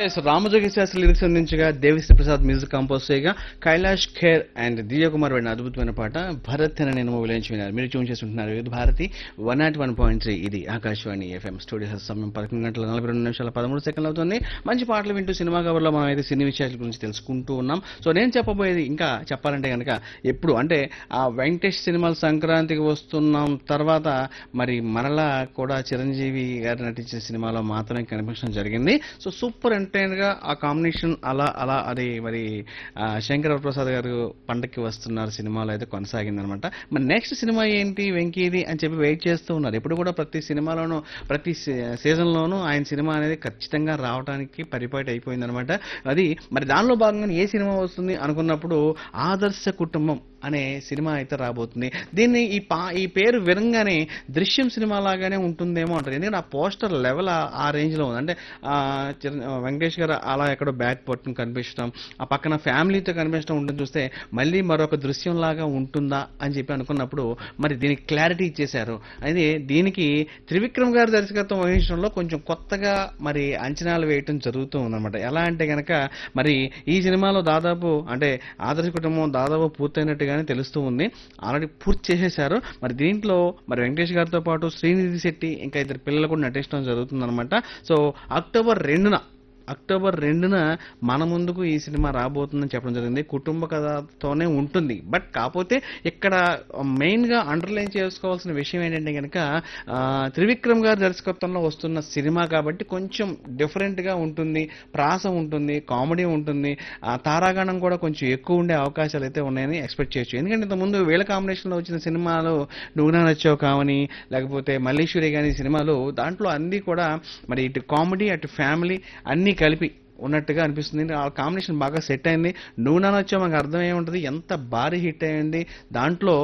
yes Ramajogi Sastry lyrics అందించగా Devi Sri Prasad music compose చేయగా Kailash Kher and Divya Kumar వాడిన అద్భుతమైన పాట భరత్ అని నేను మూవీలో నుంచి విన్నారు మీరు ట్యూన్ చేస్తుంటున్నారు ఇది Bharati one nought one point three ఇది ఆకాశవాణి ఎఫ్ఎం స్టూడియో సమయం పదకొండు గంటల నలభై రెండు నిమిషాల పదమూడు సెకండ్లు అవుతుంది మంచి పాటలు వింటూ సినిమా కవర్లో మనం అయితే సినీ విషయాల గురించి తెలుసుకుంటూ ఉన్నాం సో నేను చెప్పబోయేది ఇంకా చెప్పాలంటే కనుక ఎప్పుడు అంటే ఆ వెంకటేష్ సినిమాలు సంక్రాంతికి వస్తున్నాం తర్వాత మరి మరలా కూడా చిరంజీవి గారు నటించిన సినిమాలో మాత్రమే కనిపించడం జరిగింది సో సూపర్ ఎంటర్టైన్ గా ఆ కాంబినేషన్ అలా అలా అది మరి ఆ, శంకర ప్రసాద్ గారు పండక్కి వస్తున్నారు సినిమాలో అయితే కొనసాగింది అనమాట మరి నెక్స్ట్ సినిమా ఏంటి వెంకీది అని చెప్పి వెయిట్ చేస్తూ ఉన్నారు ఎప్పుడు కూడా ప్రతి సినిమాలోనూ ప్రతి సీజన్ లోనూ ఆయన సినిమా అనేది ఖచ్చితంగా రావడానికి పరిపాటి అయిపోయింది అనమాట అది మరి దానిలో భాగంగా ఏ సినిమా వస్తుంది అనుకున్నప్పుడు ఆదర్శ కుటుంబం అనే సినిమా అయితే రాబోతుంది దీన్ని ఈ పా ఈ పేరు వినంగానే దృశ్యం సినిమా లాగానే ఉంటుందేమో అంటారు ఎందుకంటే ఆ పోస్టర్ లెవెల్ ఆ- ఆ రేంజ్ లో ఉంది అంటే ఆ, చిర- వెంకటేష్ గారు అలా ఎక్కడో బ్యాక్ పట్టుకుని కనిపించడం ఆ పక్కన ఫ్యామిలీతో కనిపించడం ఉంటుంది చూస్తే మళ్ళీ మరొక దృశ్యం లాగా ఉంటుందా అని చెప్పి అనుకున్నప్పుడు మరి దీనికి క్లారిటీ ఇచ్చేశారు అయితే దీనికి త్రివిక్రమ్ గారి దర్శకత్వం వహించడంలో కొంచెం కొత్తగా మరి అంచనాలు వేయటం జరుగుతూ ఉందన్నమాట ఎలా అంటే గనక మరి ఈ సినిమాలో దాదాపు అంటే ఆదర్శ కుటుంబం దాదాపు పూర్తయినట్టుగానే తెలుస్తూ ఉంది ఆల్రెడీ పూర్తి చేసేశారు మరి దీంట్లో మరి వెంకటేష్ గారితో పాటు శ్రీనిధి శెట్టి ఇంకా ఇద్దరు పిల్లలు కూడా నటించడం జరుగుతుందన్నమాట సో అక్టోబర్ రెండున అక్టోబర్ రెండున మన ముందుకు ఈ సినిమా రాబోతుందని చెప్పడం జరిగింది కుటుంబ కథతోనే ఉంటుంది బట్ కాకపోతే ఇక్కడ మెయిన్ గా అండర్లైన్ చేసుకోవాల్సిన విషయం ఏంటంటే కనుక ఆ, త్రివిక్రమ్ గారి దర్శకత్వంలో వస్తున్న సినిమా కాబట్టి కొంచెం డిఫరెంట్ గా ఉంటుంది ప్రాస ఉంటుంది కామెడీ ఉంటుంది ఆ తారాగణం కూడా కొంచెం ఎక్కువ ఉండే అవకాశాలు అయితే ఉన్నాయని ఎక్స్పెక్ట్ చేయొచ్చు ఎందుకంటే ఇంతకుముందు వీళ్ళ కాంబినేషన్ లో వచ్చిన సినిమాలు నువ్వునా నచ్చావు కావని లేకపోతే మల్లీశ్వరి గాని సినిమాలు దాంట్లో అన్ని కూడా మరి ఇటు కామెడీ అటు ఫ్యామిలీ అన్ని కలిపి ఉన్నట్టుగా అనిపిస్తుంది ఆ కాంబినేషన్ బాగా సెట్ అయింది నువ్వు నాన్న వచ్చా మాకు అర్థం ఏముంటుంది ఎంత భారీ హిట్ అయింది దాంట్లో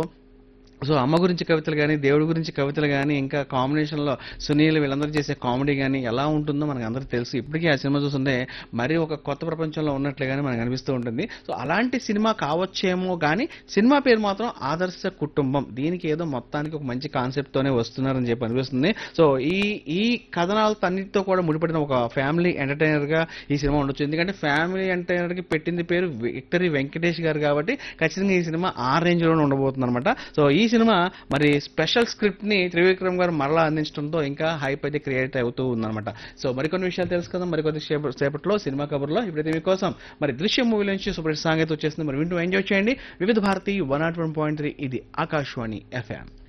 సో అమ్మ గురించి కవితలు కానీ దేవుడి గురించి కవితలు కానీ ఇంకా కాంబినేషన్లో సునీల్ వీళ్ళందరూ చేసే కామెడీ కానీ ఎలా ఉంటుందో మనకు అందరికీ తెలుసు ఇప్పటికీ ఆ సినిమా చూస్తుంటే మరీ ఒక కొత్త ప్రపంచంలో ఉన్నట్లుగానే మనకు అనిపిస్తూ ఉంటుంది సో అలాంటి సినిమా కావచ్చేమో కానీ సినిమా పేరు మాత్రం ఆదర్శ కుటుంబం దీనికి ఏదో మొత్తానికి ఒక మంచి కాన్సెప్ట్ తోనే వస్తున్నారని చెప్పి అనిపిస్తుంది సో ఈ ఈ కథనాలతో అన్నిటితో కూడా ముడిపడిన ఒక ఫ్యామిలీ ఎంటర్టైనర్ గా ఈ సినిమా ఉండొచ్చు ఎందుకంటే ఫ్యామిలీ ఎంటర్టైనర్ కి పెట్టింది పేరు విక్టరీ వెంకటేష్ గారు కాబట్టి ఖచ్చితంగా ఈ సినిమా ఆ రేంజ్ లోనే ఉండబోతుంది అనమాట సో ఈ సినిమా మరి స్పెషల్ స్క్రిప్ట్ ని త్రివిక్రమ్ గారు మరలా అందించడంతో ఇంకా హైప్ అయితే క్రియేట్ అవుతూ ఉందన్నమాట సో మరికొన్ని విషయాలు తెలుసుకుందాం మరికొద్ది సేప- సేపట్లో సినిమా కబుర్లో ఇప్పుడైతే మీకోసం మరి దృశ్యం మూవీ నుంచి సూపర్ సాంగ్ అయితే వచ్చేస్తుంది మరి వింటూ ఎంజాయ్ చేయండి Vividha Bharati one nought one point three ఇది ఆకాశవాణి ఎఫ్ఎం